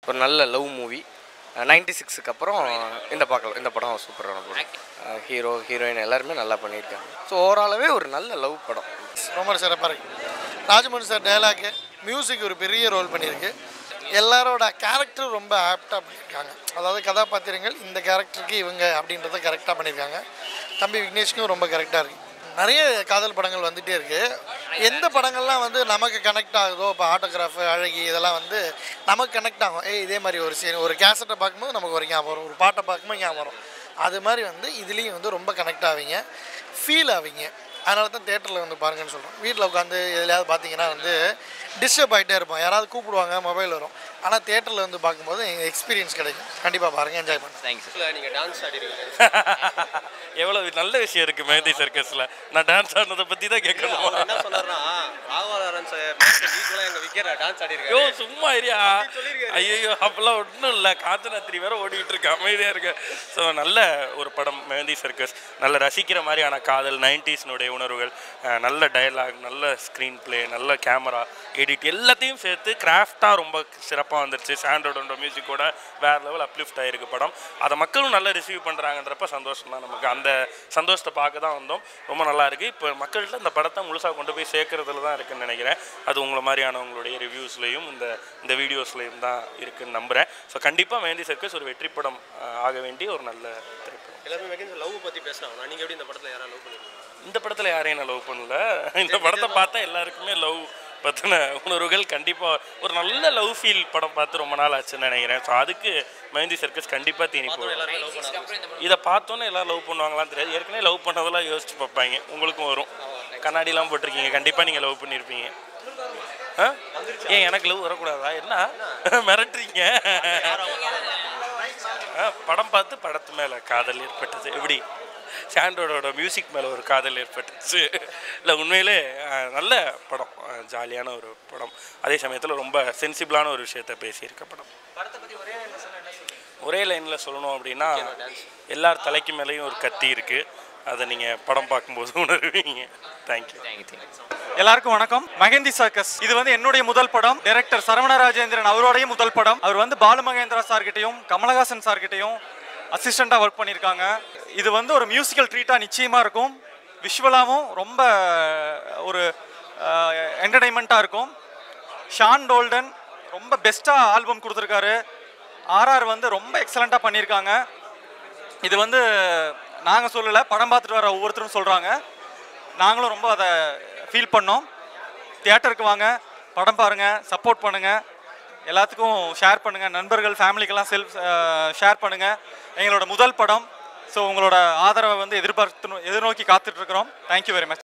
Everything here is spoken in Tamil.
ஒரு நல்ல லவ் மூவி நைன்டி சிக்ஸுக்கு அப்புறம் இந்த பார்க்கலாம் இந்த படம் சூப்பரான படம் ஹீரோ ஹீரோயின் எல்லாருமே நல்லா பண்ணியிருக்காங்க ஸோ ஓவராலாகவே ஒரு நல்ல லவ் படம் ரொம்ப சிறப்பாக இருக்கு ராஜமோகன் சார் டைலாக்கு மியூசிக் ஒரு பெரிய ரோல் பண்ணியிருக்கு எல்லாரோட கேரக்டர் ரொம்ப ஆப்டாக பண்ணியிருக்காங்க அதாவது கதாபாத்திரங்கள் இந்த கேரக்டருக்கு இவங்க அப்படின்றத கரெக்டாக பண்ணியிருக்காங்க தம்பி விக்னேஷ்க்கும் ரொம்ப கரெக்டாக இருக்கு நிறைய காதல் படங்கள் வந்துகிட்டே இருக்கு எந்த படங்கள்லாம் வந்து நமக்கு கனெக்ட் ஆகுதோ இப்போ ஆட்டோகிராஃபு அழகி இதெல்லாம் வந்து நமக்கு கனெக்ட் ஆகும் ஏய் இதே மாதிரி ஒரு சீன் ஒரு கேசட்டை பார்க்கும்போது நமக்கு ஒரு ஞாபகம் வரும் ஒரு பாட்டை பார்க்கும்போது ஞாபகம் வரும் அது மாதிரி வந்து இதுலேயும் வந்து ரொம்ப கனெக்ட் ஆவீங்க ஃபீல் ஆவீங்க அதனால தான் தேட்டரில் வந்து பாருங்கன்னு சொல்கிறோம் வீட்டில் உட்காந்து எதுலையாவது பார்த்தீங்கன்னா வந்து டிஸ்டர்ப் ஆகிட்டே இருப்போம் யாராவது கூப்பிடுவாங்க மொபைல் வரும் ஆனால் தேட்டரில் வந்து பார்க்கும்போது எங்கள் எக்ஸ்பீரியன்ஸ் கிடைக்கும் கண்டிப்பாக பாருங்கள் என்ஜாய் பண்ணுங்கள் தேங்க்ஸ் நீங்கள் டான்ஸ் ஆடிருக்கீங்க எவ்வளோ நல்ல விஷயம் இருக்கு மெஹந்தி சர்க்கஸில் நான் டான்ஸ் ஆடினதை பற்றி தான் கேட்கணும் அவர் என்ன சொன்னார்னா ராகவாரன் சார் ஈக்குவலாக எங்கள் விக்கெட் டான்ஸ் ஐயோ ஆடிருக்காரு சும்மா இரியா ஐயோ அப்பெல்லாம் ஒன்றும் இல்லை காஞ்சனாத்திரி வேற ஓடிட்டு இருக்கு அமைதியாக இருக்கு ஸோ நல்ல ஒரு படம் மெஹந்தி சர்க்கஸ் நல்ல ரசிக்கிற மாதிரியான காதல் நைன்டிஸ்னுடைய உணர்வுகள் அஹ் நல்ல டயலாக் நல்ல ஸ்க்ரீன் ப்ளே நல்ல கேமரா எடிட் எல்லாத்தையும் சேர்த்து கிராஃப்டாக ரொம்ப சிறப்பாக வந்துருச்சு சாண்டோட மியூசிக்கோட வேற லெவல் அப்லிஃப்ட் ஆயிருக்கு படம் அதை மக்களும் நல்லா ரிசீவ் பண்ணுறாங்கன்றப்ப சந்தோஷம் தான் நமக்கு அந்த சந்தோஷத்தை பார்க்க தான் வந்தோம் ரொம்ப நல்லா இருக்கு இப்போ மக்கள்கிட்ட இந்த படத்தை முழுசாக கொண்டு போய் சேர்க்கறதுல தான் இருக்குன்னு நினைக்கிறேன் அது உங்களை மாதிரியானவங்களுடைய ரிவ்யூஸ்லையும் இந்த இந்த வீடியோஸ்லையும் தான் இருக்குன்னு நம்புகிறேன் ஸோ கண்டிப்பாக மேந்தி சர்க்கஸ் ஒரு வெற்றி படம் அஹ், ஆக வேண்டிய ஒரு நல்ல திரைப்படம் எல்லாருமே மெகின் லவ் பற்றி பேசுகிறாங்க நீங்கள் எப்படி இந்த படத்தில் யாராவது லவ் பண்ணிருக்கீங்க இந்த படத்தில் யாரையும் நான் லவ் பண்ணல இந்த படத்தை பார்த்தா எல்லாருக்குமே லவ் பற்றின உணர்வுகள் கண்டிப்பாக ஒரு நல்ல லவ் ஃபீல் படம் பார்த்து ரொம்ப நாள் ஆச்சுன்னு நினைக்கிறேன் ஸோ அதுக்கு மெஹந்தி சர்க்கஸ் கண்டிப்பாக தீனி போகும் எல்லாருமே லவ் பண்ணாங்க இதை பார்த்தோன்னே எல்லாம் லவ் பண்ணுவாங்களான்னு தெரியாது ஏற்கனவே லவ் பண்ணதெல்லாம் யோசிச்சு பார்ப்பாங்க உங்களுக்கும் வரும் கண்ணாடிலாம் போட்டிருக்கீங்க கண்டிப்பாக நீங்கள் லவ் பண்ணியிருப்பீங்க ஆ ஏன் எனக்கு லவ் வரக்கூடாதா என்ன மிரட்டுறீங்க ஆ, படம் பார்த்து படத்து மேலே காதல் ஏற்பட்டது எப்படி சாண்டோட மியூசிக் மேலே ஒரு காதல் ஏற்பட்டுச்சு இல்லை உண்மையிலே ஆ, நல்ல படம் ஆ, ஜாலியான ஒரு படம் அதே சமயத்தில் ரொம்ப சென்சிபிளான ஒரு விஷயத்த பேசியிருக்க படம் ஒரே லைனில் சொல்லணும் அப்படின்னா எல்லார் தலைக்கு மேலேயும் ஒரு கத்தி இருக்குது அதை நீங்கள் படம் பார்க்கும்போது உணர்வீங்க தேங்க்யூ எல்லாருக்கும் வணக்கம் மகேந்தி சர்க்கஸ் இது வந்து என்னுடைய முதல் படம் டைரக்டர் சரவண ராஜேந்திரன் அவரோடைய முதல் படம் அவர் வந்து பாலு மகேந்திரா சார்கிட்டையும் கமலஹாசன் சார்கிட்டையும் அசிஸ்டண்ட்டாக ஒர்க் பண்ணியிருக்காங்க இது வந்து ஒரு மியூசிக்கல் ட்ரீட்டாக நிச்சயமாக இருக்கும் விஷுவலாகவும் ரொம்ப ஒரு என்டர்டைன்மெண்ட்டாக இருக்கும் ஷான் டோல்டன் ரொம்ப பெஸ்ட்டாக ஆல்பம் கொடுத்துருக்காரு ஆர்ஆர் வந்து ரொம்ப எக்ஸலண்ட்டாக பண்ணியிருக்காங்க இது வந்து நாங்கள் சொல்லலை படம் பார்த்துட்டு வர ஒவ்வொருத்தரும் சொல்கிறாங்க நாங்களும் ரொம்ப அதை ஃபீல் பண்ணோம் தியேட்டருக்கு வாங்க படம் பாருங்கள் சப்போர்ட் பண்ணுங்கள் எல்லாத்துக்கும் ஷேர் பண்ணுங்கள் நண்பர்கள் ஃபேமிலிக்கெல்லாம் செல்ஃப் ஷேர் பண்ணுங்கள் எங்களோட முதல் படம் ஸோ உங்களோட ஆதரவை வந்து எதிர்பார்த்து எதிர்நோக்கி காத்துட்ருக்குறோம் தேங்க்யூ வெரி மச்